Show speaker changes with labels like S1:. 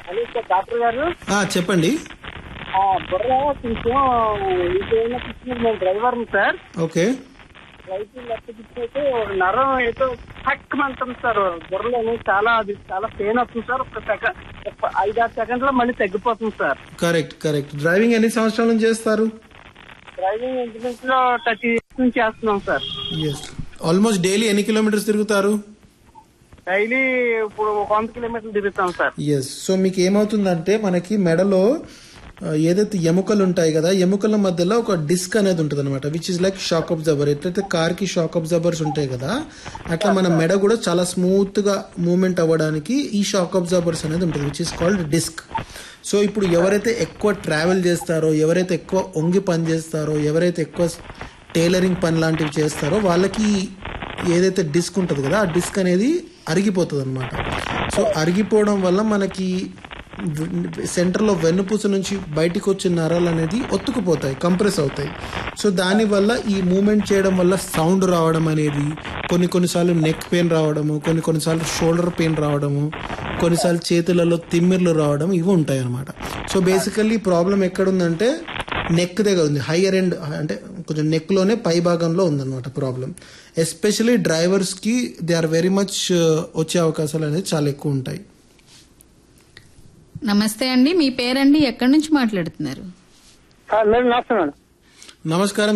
S1: hello sir doctor గారు
S2: ఆ, చెప్పండి
S1: ఆ, బుర్ర కొంచెం ఇంకేమైనా పిచ్చినారు నేను డ్రైవర్ని సార్
S2: ఓకే
S1: రైతు లెక్క పిచ్చినైతే నరం ఏదో టక్ అంటుంది సార్ బుర్రలోని చాలా అది చాలా పెయిన్ వస్తుంది సార్ ఒక సెకండ్ ఒక ఐదారు సెకండ్లో మళ్ళీ తగ్గిపోతుంది సార్
S2: కరెక్ట్ కరెక్ట్ డ్రైవింగ్ ఎన్ని సంవత్సరాల నుంచి చేస్తారు
S1: డ్రైవింగ్ ఇంచుమించు లో థర్టీ ఇయర్స్ నుంచి చేస్తున్నాం సార్
S2: ఎస్ ఆల్మోస్ట్ డైలీ ఎన్ని కిలోమీటర్స్ తిరుగుతారు
S1: డైలీ ఇప్పుడు ఒక వంద కిలోమీటర్లు తిరుగుతాం సార్
S2: ఎస్ సో మీకు ఏమవుతుందంటే మనకి మెడలో ఆ, ఏదైతే ఎముకలు ఉంటాయి కదా ఎముకల మధ్యలో ఒక డిస్క్ అనేది ఉంటుంది అనమాట which is like shock absorber ఎట్లయితే కార్ కి షాక్ అబ్జర్బర్స్ ఉంటాయి కదా అట్లా మన మెడ కూడా చాలా స్మూత్ గా మూవ్మెంట్ అవ్వడానికి ఈ షాక్ అబ్జర్బర్స్ అనేది ఉంటుంది which is called disc so ఇప్పుడు ఎవరైతే ఎక్కువ ట్రావెల్ చేస్తారో ఎవరైతే ఎక్కువ ఒంగి పని చేస్తారో ఎవరైతే ఎక్కువ టైలరింగ్ పని లాంటివి చేస్తారో వాళ్ళకి ఏదైతే డిస్క్ ఉంటుంది కదా ఆ డిస్క్ అనేది అరిగిపోతుంది అనమాట సో అరిగిపోవడం వల్ల మనకి సెంటర్లో వెన్నుపూస నుంచి బయటికి వచ్చిన నరాలు అనేది ఒత్తుకుపోతాయి కంప్రెస్ అవుతాయి సో దానివల్ల ఈ మూమెంట్ చేయడం వల్ల సౌండ్ రావడం అనేది కొన్ని కొన్నిసార్లు నెక్ పెయిన్ రావడము కొన్ని కొన్నిసార్లు షోల్డర్ పెయిన్ రావడము కొన్నిసార్లు చేతులలో తిమ్మిర్లు రావడం ఇవి ఉంటాయి అనమాట సో బేసికల్లీ ప్రాబ్లం ఎక్కడుందంటే నెక్ దగ్గర ఉంది హయ్యర్ ఎండ్ అంటే కొంచెం నెక్ లోనే పై భాగంలో ఉందన్నమాట ప్రాబ్లం ఎస్పెషలీ డ్రైవర్స్ కి దే ఆర్ వెరీ మచ్ వచ్చే అవకాశాలు అనేది చాలా ఎక్కువ ఉంటాయి
S3: నమస్తే అండి మీ పేరండి ఎక్కడి నుంచి మాట్లాడుతున్నారు
S1: మేడం నమస్తే మేడం
S2: నమస్కారం